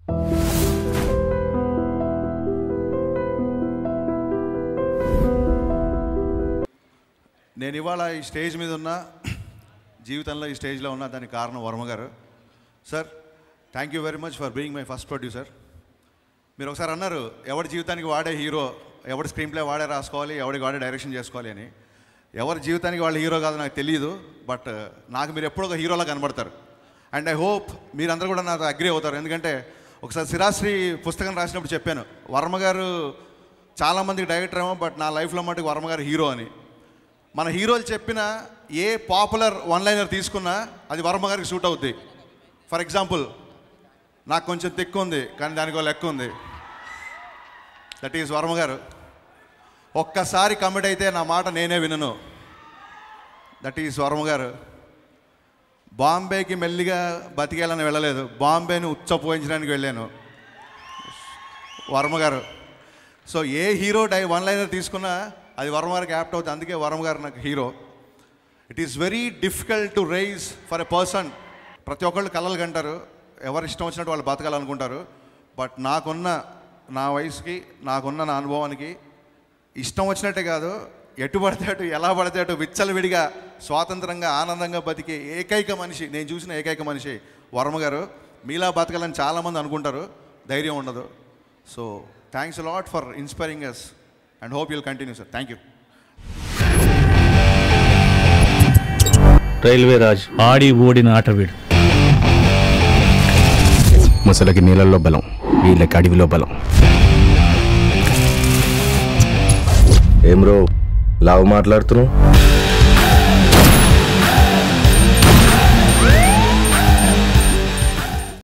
నేను ఇవాళ ఈ స్టేజ్ మీద ఉన్న జీవితంలో ఈ స్టేజ్లో ఉన్న దానికి కారణం వర్మ గారు sir thank you very much for being my first producer మీరు ఒకసారి అన్నారు ఎవరి జీవితానికి వాడే హీరో ఎవరి స్క్రీన్ ప్లే వాడే రాసుకోవాలి ఎవరికి వాడే డైరెక్షన్ చేసుకోవాలి అని ఎవరి జీవితానికి వాళ్ళ హీరో కాదు నాకు తెలియదు బట్ నాకు మీరు ఎప్పుడో ఒక హీరోలా కనబడతారు అండ్ ఐ హోప్ మీరందరూ కూడా నాతో అగ్రి అవుతారు ఎందుకంటే ఒకసారి సిరాశ్రీ పుస్తకం రాసినప్పుడు చెప్పాను వర్మ గారు చాలామందికి డైరెక్టర్ ఏమో బట్ నా లైఫ్లో మటుకు వర్మ గారు హీరో అని మన హీరోలు చెప్పిన ఏ పాపులర్ వన్ లైనర్ తీసుకున్నా అది వర్మ గారికి సూట్ అవుద్ది ఫర్ ఎగ్జాంపుల్ నాకు కొంచెం తెక్కు ఉంది కానీ దానికి ఒక లెక్క ఉంది దట్ ఈజ్ వర్మ గారు ఒక్కసారి కమిట్ అయితే నా మాట నేనే వినను దట్ ఈజ్ వర్మ గారు బాంబేకి మెల్లిగా బతికేయాలని వెళ్ళలేదు బాంబేని ఉచ్చపోయించడానికి వెళ్ళాను వర్మ గారు so a hero die one liner తీసుకున్నా అది వర్మ గారికి యాప్ట్ అవుతుంది అందుకే వర్మ గారు నాకు hero it is very difficult to rise for a person ప్రతి ఒక్కళ్ళు కలలు కంటారు ఎవరు ఇష్టం వచ్చినట్టు వాళ్ళు బతకాలనుకుంటారు బట్ నాకున్న నా వయసుకి నాకున్న నా అనుభవానికి ఇష్టం వచ్చినట్టే కాదు ఎటు పడితే అటు ఎలా పడితే అటు విచ్చలవిడిగా స్వాతంత్రంగా ఆనందంగా బతికే ఏకైక మనిషి నేను చూసిన ఏకైక మనిషి వర్మ గారు మీలా బతకాలని చాలామంది అనుకుంటారు ధైర్యం ఉండదు so thanks lot for inspiring us and hope you'll continue sir thank you railway Raj ఆడి ఓడిన ఆట వీడు ముసలకి నీళ్ళల్లో బలం వీళ్ళకి అడవిలో బలం ఏం రో లావు మాట్లాడుతున్నావు